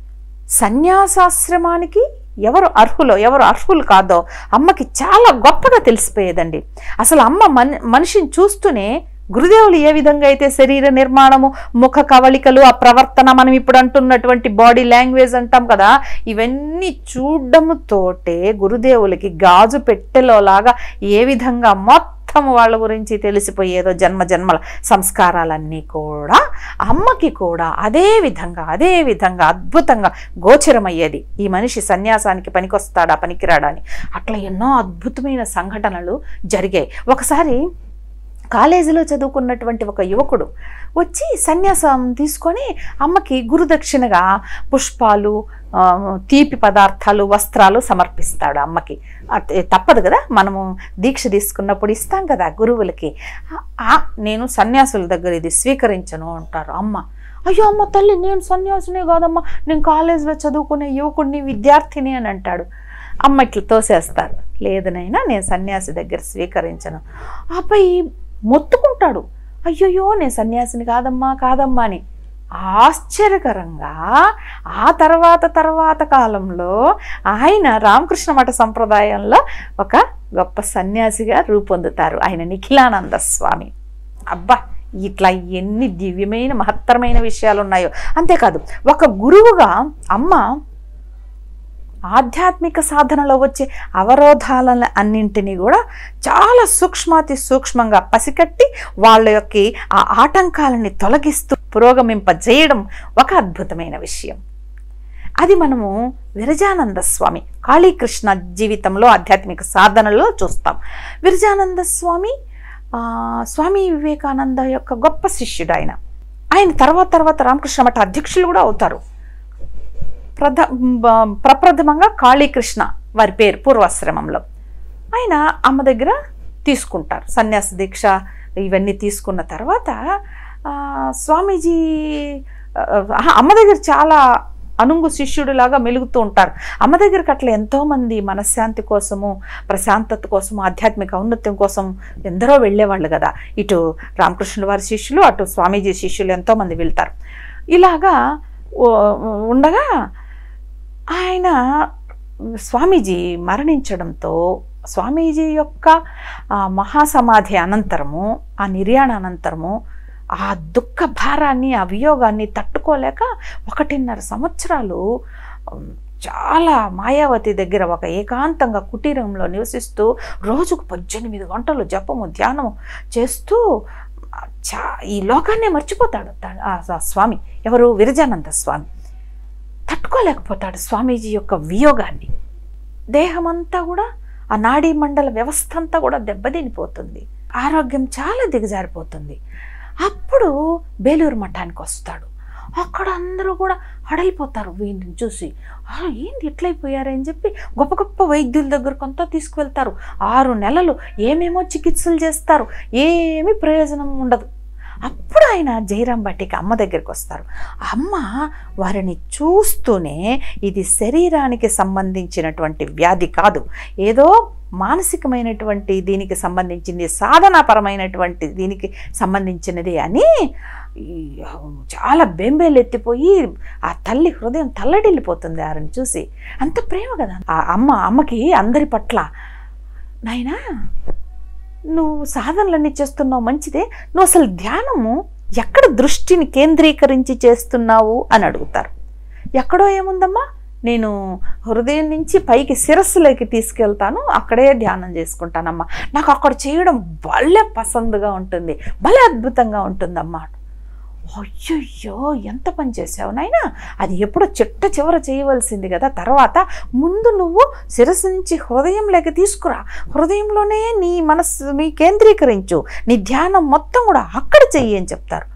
సన్యాసాశ్రమానికి ఎవరు అర్హులో ఎవరు అర్హులు కాదో అమ్మకి చాలా గొప్పగా తెలిసిపోయేదండి అసలు అమ్మ మన్ మనిషిని చూస్తూనే గురుదేవులు ఏ విధంగా అయితే శరీర నిర్మాణము ముఖ కవళికలు ఆ ప్రవర్తన మనం ఇప్పుడు అంటున్నటువంటి బాడీ లాంగ్వేజ్ అంటాం కదా ఇవన్నీ చూడడంతోటే గురుదేవులకి గాజు పెట్టెలోలాగా ఏ విధంగా మొత్తం వాళ్ళ గురించి తెలిసిపోయేదో జన్మ జన్మల సంస్కారాలన్నీ కూడా అమ్మకి కూడా అదే విధంగా అదే విధంగా అద్భుతంగా గోచరమయ్యేది ఈ మనిషి సన్యాసానికి పనికొస్తాడా పనికిరాడా అని అట్లా ఎన్నో అద్భుతమైన సంఘటనలు జరిగాయి ఒకసారి కాలేజీలో చదువుకున్నటువంటి ఒక యువకుడు వచ్చి సన్యాసం తీసుకొని అమ్మకి గురుదక్షిణగా పుష్పాలు ఆ, తీపి పదార్థాలు వస్త్రాలు సమర్పిస్తాడు అమ్మకి అత- తప్పదు కదా మనము దీక్ష తీసుకున్నప్పుడు ఇస్తాం కదా గురువులకి ఆ- ఆ, నేను సన్యాసుల దగ్గర ఇది స్వీకరించను అంటారు అమ్మ అయ్యో అమ్మ తల్లి నేను సన్యాసినే కాదమ్మా నేను కాలేజీలో చదువుకునే యువకుడిని విద్యార్థిని అని అంటాడు అమ్మ ఇట్లా తోసేస్తారు లేదనైనా నేను సన్యాసి దగ్గర స్వీకరించను అబ్బాయి మొత్తుకుంటాడు అయ్యయ్యో నేను సన్యాసిని కాదమ్మా కాదమ్మా అని ఆశ్చర్యకరంగా ఆ తర్వాత తర్వాత కాలంలో ఆయన రామకృష్ణ మఠ సంప్రదాయంలో ఒక గొప్ప సన్యాసిగా రూపొందుతారు ఆయన నిఖిలానంద స్వామి అబ్బా ఇట్లా ఎన్ని దివ్యమైన మహత్తరమైన విషయాలు ఉన్నాయో అంతేకాదు ఒక గురువుగా అమ్మ ఆధ్యాత్మిక సాధనలో వచ్చే అవరోధాలను అన్నింటినీ కూడా చాలా సూక్ష్మాతి సూక్ష్మంగా పసికట్టి వాళ్ళ యొక్క ఆ ఆటంకాలని తొలగిస్తూ పురోగమింపజేయడం ఒక అద్భుతమైన విషయం అది మనము విరజానంద స్వామి కాళీకృష్ణ జీవితంలో ఆధ్యాత్మిక సాధనలో చూస్తాం విరజానంద స్వామి ఆ, స్వామి వివేకానంద యొక్క గొప్ప శిష్యుడు ఆయన ఆయన తర్వాత తర్వాత రామకృష్ణ మఠ అధ్యక్షులు కూడా అవుతారు ప్రధ బ- ప్రప్రథమంగా కాళీకృష్ణ వారి పేరు పూర్వాశ్రమంలో ఆయన అమ్మ దగ్గర తీసుకుంటారు సన్యాస దీక్ష ఇవన్నీ తీసుకున్న తర్వాత ఆ, స్వామీజీ ఆ, ఆ, అమ్మ దగ్గర చాలా అనుంగు శిష్యుడిలాగా మెలుగుతూ ఉంటారు అమ్మ దగ్గరికి అట్లా ఎంతోమంది మనశ్శాంతి కోసము ప్రశాంతత కోసము ఆధ్యాత్మిక ఔన్నత్యం కోసం ఎందరో వెళ్ళేవాళ్ళు కదా ఇటు రామకృష్ణుల వారి శిష్యులు అటు స్వామీజీ శిష్యులు ఎంతోమంది వెళ్తారు ఇలాగా ఓ- ఉండగా ఆయన స్వామీజీ మరణించడంతో స్వామీజీ యొక్క ఆ, మహాసమాధి అనంతరము ఆ నిర్యాణ అనంతరము ఆ దుఃఖ భారాన్ని ఆ వియోగాన్ని తట్టుకోలేక ఒకటిన్నర సంవత్సరాలు ఉమ్, చాలా మాయావతి దగ్గర ఒక ఏకాంతంగా కుటీరంలో నివసిస్తూ రోజుకు పద్దెనిమిది గంటలు జపము ధ్యానము చేస్తూ ఆ, చా ఈ లోకాన్నే మర్చిపోతాడు తా- ఆ స- స్వామి ఎవరు విరజానంద స్వామి తట్టుకోలేకపోతాడు స్వామీజీ యొక్క వియోగాన్ని దేహమంతా కూడా ఆ నాడీ మండల వ్యవస్థ అంతా కూడా దెబ్బతినిపోతుంది ఆరోగ్యం చాలా దిగజారిపోతుంది అప్పుడు బేలూరు మఠానికి వస్తాడు అక్కడ అందరూ కూడా హడలిపోతారు వీడిని చూసి "ఆ, ఏంది ఇట్లయిపోయారని చెప్పి గొప్ప గొప్ప వైద్యుల దగ్గరకు అంతా తీసుకువెళ్తారు ఆరు నెలలు ఏమేమో చికిత్సలు చేస్తారు ఏమీ ప్రయోజనం ఉండదు అప్పుడు ఆయన జయరాం బట్టికి అమ్మ దగ్గరికి వస్తారు అమ్మ వారిని చూస్తూనే ఇది శరీరానికి సంబంధించినటువంటి వ్యాధి కాదు ఏదో మానసికమైనటువంటి దీనికి సంబంధించింది సాధనాపరమైనటువంటి దీనికి సంబంధించినది అని ఈ చాలా బెంబేలెత్తిపోయి ఆ తల్లి హృదయం తల్లడిల్లిపోతుంది ఆరిని చూసి అంత ప్రేమ కదా ఆ అమ్మ అమ్మకి అందరి పట్ల నాయనా నువ్వు సాధనలన్నీ చేస్తున్నావు మంచిదే నువ్వు అసలు ధ్యానము ఎక్కడ దృష్టిని కేంద్రీకరించి చేస్తున్నావు అని అడుగుతారు ఎక్కడో ఏముందమ్మా నేను హృదయం నుంచి పైకి శిరస్సులోకి తీసుకెళ్తాను అక్కడే ధ్యానం చేసుకుంటానమ్మా నాకు అక్కడ చేయడం భలే పసందుగా ఉంటుంది భలే అద్భుతంగా ఉంటుందమ్మా అయ్యయ్యో ఎంత పని చేసావు నాయనా అది ఎప్పుడో చిట్ట చివర చేయవలసింది కదా తర్వాత ముందు నువ్వు శిరస్సు నుంచి హృదయంలోకి తీసుకురా హృదయంలోనే నీ మనస్సు నీ కేంద్రీకరించు నీ ధ్యానం మొత్తం కూడా అక్కడ చెయ్యి అని చెప్తారు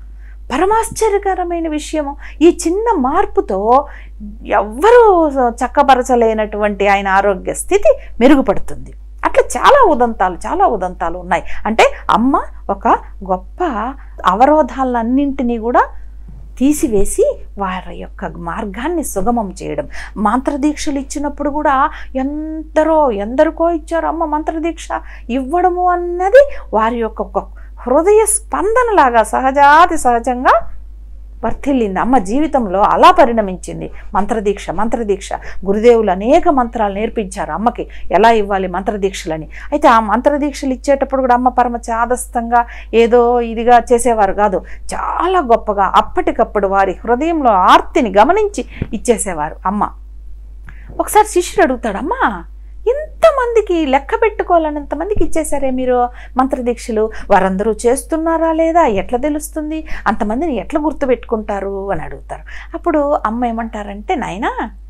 పరమాశ్చర్యకరమైన విషయము ఈ చిన్న మార్పుతో ఎవ్వరూ చక్కపరచలేనటువంటి ఆయన ఆరోగ్య స్థితి మెరుగుపడుతుంది అట్లా చాలా ఉదంతాలు చాలా ఉదంతాలు ఉన్నాయి అంటే అమ్మ ఒక గొప్ప అవరోధాలన్నింటినీ కూడా తీసివేసి వారి యొక్క మార్గాన్ని సుగమం చేయడం మంత్రదీక్షలు ఇచ్చినప్పుడు కూడా ఎందరో ఎందరికో ఇచ్చారు అమ్మ మంత్రదీక్ష ఇవ్వడము అన్నది వారి యొక్క ఒక హృదయ స్పందనలాగా సహజాతి సహజంగా వర్ధిల్లింది అమ్మ జీవితంలో అలా పరిణమించింది మంత్రదీక్ష మంత్రదీక్ష గురుదేవులు అనేక మంత్రాలు నేర్పించారు అమ్మకి ఎలా ఇవ్వాలి మంత్రదీక్షలని అయితే ఆ మంత్రదీక్షలు ఇచ్చేటప్పుడు కూడా అమ్మ పరమ చాదస్తంగా ఏదో ఇదిగా చేసేవారు కాదు చాలా గొప్పగా అప్పటికప్పుడు వారి హృదయంలో ఆర్తిని గమనించి ఇచ్చేసేవారు అమ్మ ఒకసారి శిష్యుడు అడుగుతాడు అమ్మా ఇంతమందికి లెక్క పెట్టుకోవాలన్నంతమందికి ఇచ్చేసారే మీరు మంత్రదీక్షలు వారందరూ చేస్తున్నారా లేదా ఎట్లా తెలుస్తుంది అంతమందిని ఎట్లా గుర్తుపెట్టుకుంటారు అని అడుగుతారు అప్పుడు అమ్మ ఏమంటారంటే నాయనా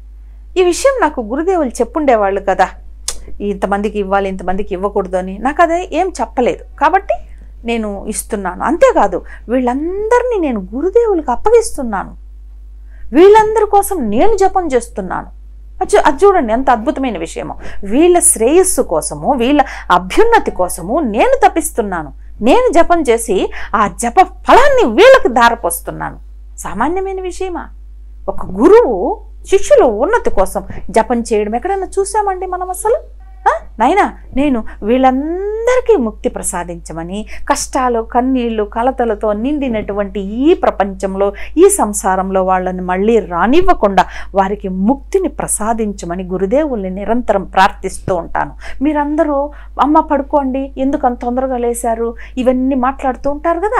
ఈ విషయం నాకు గురుదేవులు చెప్పుండేవాళ్ళు కదా ఇంతమందికి ఇవ్వాలి ఇంతమందికి ఇవ్వకూడదు అని నాకు అదే ఏం చెప్పలేదు కాబట్టి నేను ఇస్తున్నాను అంతేకాదు వీళ్ళందరినీ నేను గురుదేవులకు అప్పగిస్తున్నాను వీళ్ళందరి కోసం నేను జపం చేస్తున్నాను అది చూ- అది చూడండి ఎంత అద్భుతమైన విషయమో వీళ్ళ శ్రేయస్సు కోసము వీళ్ళ అభ్యున్నతి కోసము నేను తపిస్తున్నాను నేను జపం చేసి ఆ జప ఫలాన్ని వీళ్ళకి దారపోస్తున్నాను సామాన్యమైన విషయమా ఒక గురువు శిష్యుల ఉన్నతి కోసం జపం చేయడం ఎక్కడైనా చూసామండి మనం అసలు ఆ? నాయనా నేను వీళ్ళందరికీ ముక్తి ప్రసాదించమని కష్టాలు కన్నీళ్లు కలతలతో నిండినటువంటి ఈ ప్రపంచంలో ఈ సంసారంలో వాళ్ళని మళ్ళీ రానివ్వకుండా వారికి ముక్తిని ప్రసాదించమని గురుదేవుల్ని నిరంతరం ప్రార్థిస్తూ ఉంటాను మీరందరూ అమ్మ పడుకోండి ఎందుకు అంత తొందరగా లేశారు ఇవన్నీ మాట్లాడుతూ ఉంటారు కదా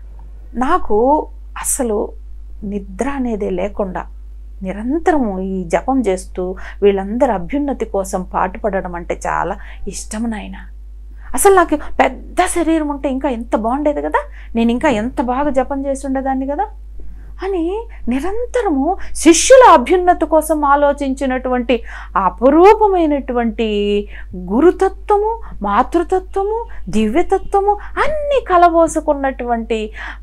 నాకు అసలు నిద్ర అనేదే లేకుండా నిరంతరము ఈ జపం చేస్తూ వీళ్ళందరి అభ్యున్నతి కోసం పాటుపడడం అంటే చాలా ఇష్టం నాయన అసలు నాకు పెద్ద శరీరం ఉంటే ఇంకా ఎంత బాగుండేది కదా నేను ఇంకా ఎంత బాగా జపం చేసి ఉండేదాన్ని కదా అని నిరంతరము శిష్యుల అభ్యున్నతి కోసం ఆలోచించినటువంటి అపురూపమైనటువంటి గురుతత్వము మాతృతత్వము దివ్యతత్వము అన్నీ కలబోసుకున్నటువంటి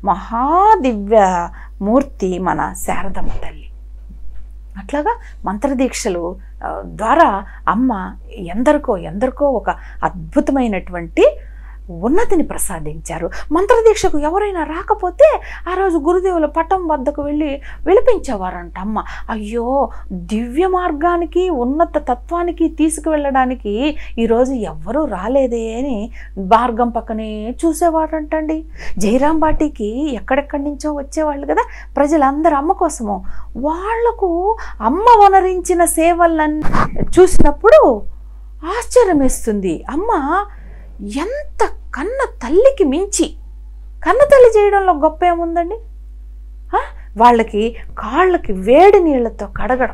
మహాదివ్య మూర్తి మన శారదమ్మ తల్లి అట్లాగా మంత్రదీక్షలు ఆ, ద్వారా అమ్మ ఎందరికో ఎందరికో ఒక అద్భుతమైనటువంటి ఉన్నతిని ప్రసాదించారు మంత్రదీక్షకు ఎవరైనా రాకపోతే ఆ రోజు గురుదేవుల పటం వద్దకు వెళ్ళి విలిపించేవారంట అమ్మ అయ్యో దివ్య మార్గానికి ఉన్నత తత్వానికి తీసుకువెళ్ళడానికి ఈరోజు ఎవ్వరూ రాలేదే అని మార్గం పక్కనే చూసేవారంటండి జయరాం బాటికి ఎక్కడెక్కడి నుంచో వచ్చేవాళ్ళు కదా ప్రజలందరూ అమ్మ కోసము వాళ్లకు అమ్మ వనరించిన సేవలన్నీ చూసినప్పుడు ఆశ్చర్యం వేస్తుంది అమ్మ ఎంత కన్న తల్లికి మించి కన్న తల్లి చేయడంలో గొప్ప ఏముందండి ఆ? వాళ్ళకి కాళ్ళకి వేడి నీళ్ళతో కడగడం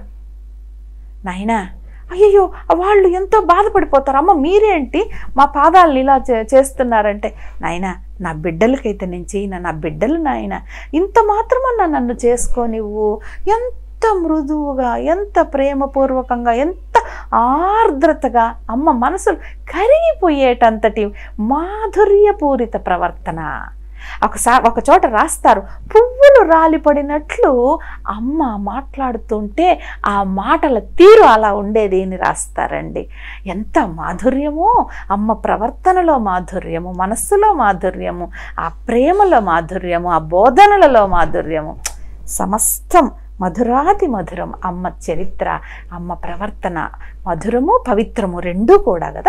నాయనా అయ్యయ్యో వాళ్ళు ఎంతో బాధపడిపోతారు అమ్మ మీరేంటి మా పాదాలను ఇలా చే చేస్తున్నారంటే నాయనా నా బిడ్డలకైతే నేను చేయను నా బిడ్డలు నాయన ఇంత మాత్రమన్నా నన్ను చేసుకోనివ్వు ఎంత మృదువుగా ఎంత ప్రేమపూర్వకంగా ఎంత ఆర్ద్రతగా అమ్మ మనసులు కరిగిపోయేటంతటి మాధుర్యపూరిత ప్రవర్తన ఒకసారి ఒక చోట రాస్తారు పువ్వులు రాలిపడినట్లు అమ్మ మాట్లాడుతుంటే ఆ మాటల తీరు అలా ఉండేది అని రాస్తారండి ఎంత మాధుర్యమో అమ్మ ప్రవర్తనలో మాధుర్యము మనస్సులో మాధుర్యము ఆ ప్రేమలో మాధుర్యము ఆ బోధనలలో మాధుర్యము సమస్తం మధురాతి మధురం అమ్మ చరిత్ర అమ్మ ప్రవర్తన మధురము పవిత్రము రెండూ కూడా కదా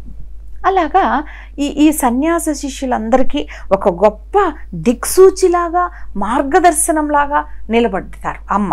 అలాగా ఈ ఈ సన్యాస శిష్యులందరికీ ఒక గొప్ప దిక్సూచిలాగా మార్గదర్శనంలాగా నిలబడతారు అమ్మ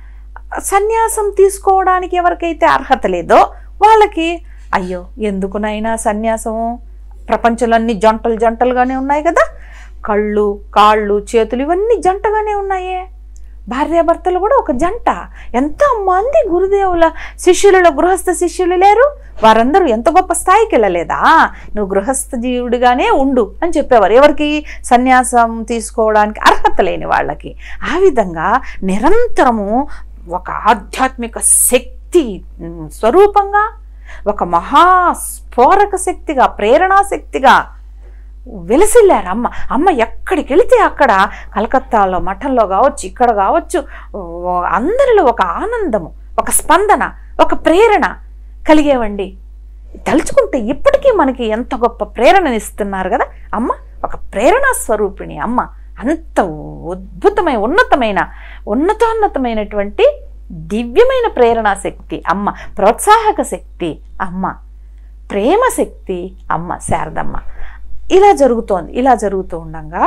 సన్యాసం తీసుకోవడానికి ఎవరికైతే అర్హత లేదో వాళ్ళకి అయ్యో ఎందుకునైనా సన్యాసము ప్రపంచంలో జంటలు జంటలుగానే ఉన్నాయి కదా కళ్ళు కాళ్ళు చేతులు ఇవన్నీ జంటగానే ఉన్నాయే భార్యాభర్తలు కూడా ఒక జంట ఎంతమంది గురుదేవుల శిష్యులలో గృహస్థ శిష్యులు లేరు వారందరూ ఎంత గొప్ప స్థాయికి వెళ్ళలేదా నువ్వు గృహస్థ జీవుడిగానే ఉండు అని చెప్పేవారు ఎవరికి సన్యాసం తీసుకోవడానికి అర్హత లేని వాళ్ళకి ఆ విధంగా నిరంతరము ఒక ఆధ్యాత్మిక శక్తి ఉమ్, స్వరూపంగా ఒక మహా స్ఫోరక శక్తిగా ప్రేరణా శక్తిగా వెలసిల్లారు అమ్మ అమ్మ ఎక్కడికి వెళితే అక్కడ కలకత్తాలో మఠంలో కావచ్చు ఇక్కడ కావచ్చు ఓ, అందరిలో ఒక ఆనందము ఒక స్పందన ఒక ప్రేరణ కలిగేవండి తలుచుకుంటే ఇప్పటికీ మనకి ఎంత గొప్ప ప్రేరణనిస్తున్నారు కదా అమ్మ ఒక ప్రేరణా స్వరూపిణి అమ్మ అంత అద్భుతమైన ఉన్నతమైన ఉన్నతోన్నతమైనటువంటి దివ్యమైన ప్రేరణా శక్తి అమ్మ ప్రోత్సాహక శక్తి అమ్మ ప్రేమ శక్తి అమ్మ శారదమ్మ ఇలా జరుగుతోంది ఇలా జరుగుతూ ఉండగా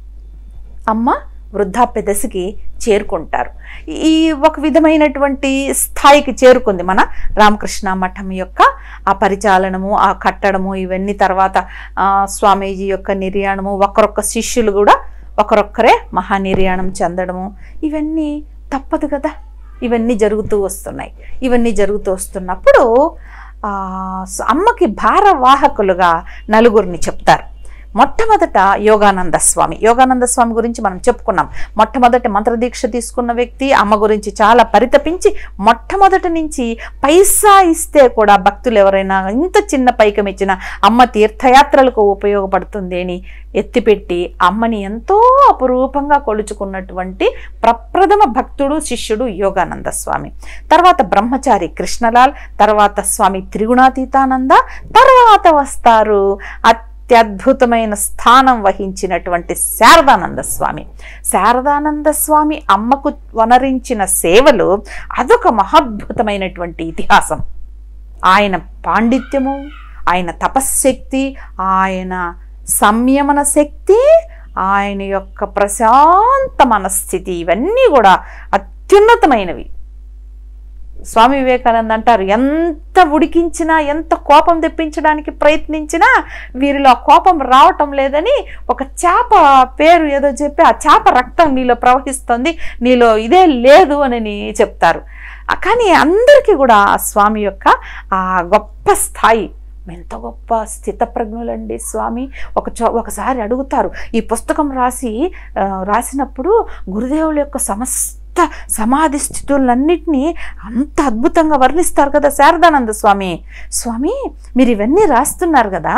అమ్మ వృద్ధాప్య దశకి చేరుకుంటారు ఈ ఒక విధమైనటువంటి స్థాయికి చేరుకుంది మన రామకృష్ణ మఠం యొక్క ఆ పరిచాలనము ఆ కట్టడము ఇవన్నీ తర్వాత ఆ, స్వామీజీ యొక్క నిర్యాణము ఒకరొక్క శిష్యులు కూడా ఒకరొక్కరే మహానిర్యాణం చెందడము ఇవన్నీ తప్పదు కదా ఇవన్నీ జరుగుతూ వస్తున్నాయి ఇవన్నీ జరుగుతూ వస్తున్నప్పుడు ఆ, స- అమ్మకి భారవాహకులుగా నలుగురిని చెప్తారు మొట్టమొదట యోగానంద స్వామి యోగానంద స్వామి గురించి మనం చెప్పుకున్నాం మొట్టమొదటి మంత్రదీక్ష తీసుకున్న వ్యక్తి అమ్మ గురించి చాలా పరితపించి మొట్టమొదటి నుంచి పైసా ఇస్తే కూడా భక్తులు ఎవరైనా ఇంత చిన్న పైకం ఇచ్చిన అమ్మ తీర్థయాత్రలకు ఉపయోగపడుతుంది అని ఎత్తిపెట్టి అమ్మని ఎంతో అపురూపంగా కొలుచుకున్నటువంటి ప్రప్రథమ భక్తుడు శిష్యుడు యోగానంద స్వామి తర్వాత బ్రహ్మచారి కృష్ణలాల్ తర్వాత స్వామి త్రిగుణాతీతానంద తర్వాత వస్తారు అత్యద్భుతమైన స్థానం వహించినటువంటి శారదానంద స్వామి శారదానంద స్వామి అమ్మకు వనరించిన సేవలు అదొక మహాద్భుతమైనటువంటి ఇతిహాసం ఆయన పాండిత్యము ఆయన తపశ్శక్తి ఆయన సంయమన శక్తి ఆయన యొక్క ప్రశాంత మనస్థితి ఇవన్నీ కూడా అత్యున్నతమైనవి స్వామి వివేకానంద అంటారు ఎంత ఉడికించినా ఎంత కోపం తెప్పించడానికి ప్రయత్నించినా వీరిలో ఆ కోపం రావటం లేదని ఒక చేప పేరు ఏదో చెప్పి ఆ చేప రక్తం నీలో ప్రవహిస్తుంది నీలో ఇదే లేదు అని చెప్తారు ఆ కానీ అందరికీ కూడా ఆ స్వామి యొక్క ఆ గొప్ప స్థాయి ఎంత గొప్ప స్థితప్రజ్ఞులండి స్వామి ఒక చో ఒకసారి అడుగుతారు ఈ పుస్తకం రాసి ఆ, రాసినప్పుడు గురుదేవుల యొక్క సమస్త సమాధి స్థితులన్నింటినీ అంత అద్భుతంగా వర్ణిస్తారు కదా శారదానంద స్వామి స్వామి మీరు ఇవన్నీ రాస్తున్నారు కదా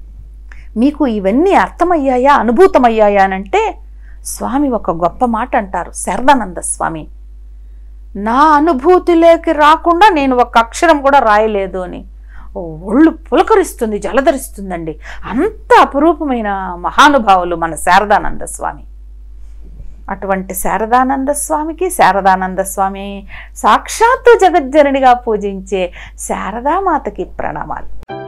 మీకు ఇవన్నీ అర్థమయ్యాయా అనుభూతమయ్యాయా అని అంటే స్వామి ఒక గొప్ప మాట అంటారు శారదానంద స్వామి నా అనుభూతిలోకి రాకుండా నేను ఒక అక్షరం కూడా రాయలేదు అని ఓ ఒళ్ళు పులకరిస్తుంది జలధరిస్తుందండి అంత అపురూపమైన మహానుభావులు మన శారదానంద స్వామి అటువంటి శారదానంద స్వామికి శారదానంద స్వామి సాక్షాత్తు జగజ్జననిగా పూజించే శారదామాతకి ప్రణామాలు